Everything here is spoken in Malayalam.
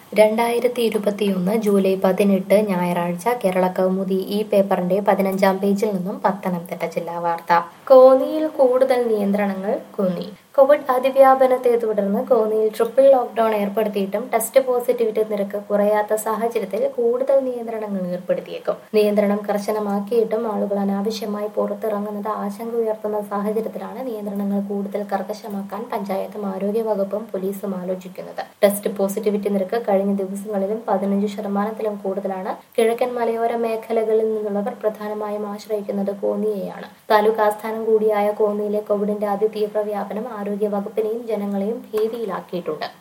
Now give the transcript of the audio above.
രണ്ടായിരത്തി ഇരുപത്തിയൊന്ന് ജൂലൈ പതിനെട്ട് ഞായറാഴ്ച കേരള കൗമുദി ഈ പേപ്പറിന്റെ പതിനഞ്ചാം പേജിൽ നിന്നും പത്തനംതിട്ട ജില്ലാ വാർത്ത കോന്നിയിൽ കൂടുതൽ നിയന്ത്രണങ്ങൾ കോന്നി കോവിഡ് അതിവ്യാപനത്തെ തുടർന്ന് കോന്നിയിൽ ട്രിപ്പിൾ ലോക്ഡൌൺ ഏർപ്പെടുത്തിയിട്ടും ടെസ്റ്റ് പോസിറ്റിവിറ്റി നിരക്ക് കുറയാത്ത സാഹചര്യത്തിൽ കൂടുതൽ നിയന്ത്രണങ്ങൾ ഏർപ്പെടുത്തിയേക്കും നിയന്ത്രണം കർശനമാക്കിയിട്ടും ആളുകൾ അനാവശ്യമായി പുറത്തിറങ്ങുന്നത് ആശങ്ക ഉയർത്തുന്ന സാഹചര്യത്തിലാണ് നിയന്ത്രണങ്ങൾ കൂടുതൽ കർക്കശമാക്കാൻ പഞ്ചായത്തും ആരോഗ്യ വകുപ്പും പോലീസും ആലോചിക്കുന്നത് ടെസ്റ്റ് പോസിറ്റിവിറ്റി നിരക്ക് കഴിഞ്ഞ ദിവസങ്ങളിലും പതിനഞ്ച് ശതമാനത്തിലും കൂടുതലാണ് കിഴക്കൻ മലയോര മേഖലകളിൽ നിന്നുള്ളവർ പ്രധാനമായും ആശ്രയിക്കുന്നത് കോന്നിയെയാണ് താലൂക്ക് ആസ്ഥാനം കൂടിയായ കോന്നിയിലെ കോവിഡിന്റെ അതിതീവ്ര വ്യാപനം ആരോഗ്യ വകുപ്പിനെയും ജനങ്ങളെയും ഭീതിയിലാക്കിയിട്ടുണ്ട്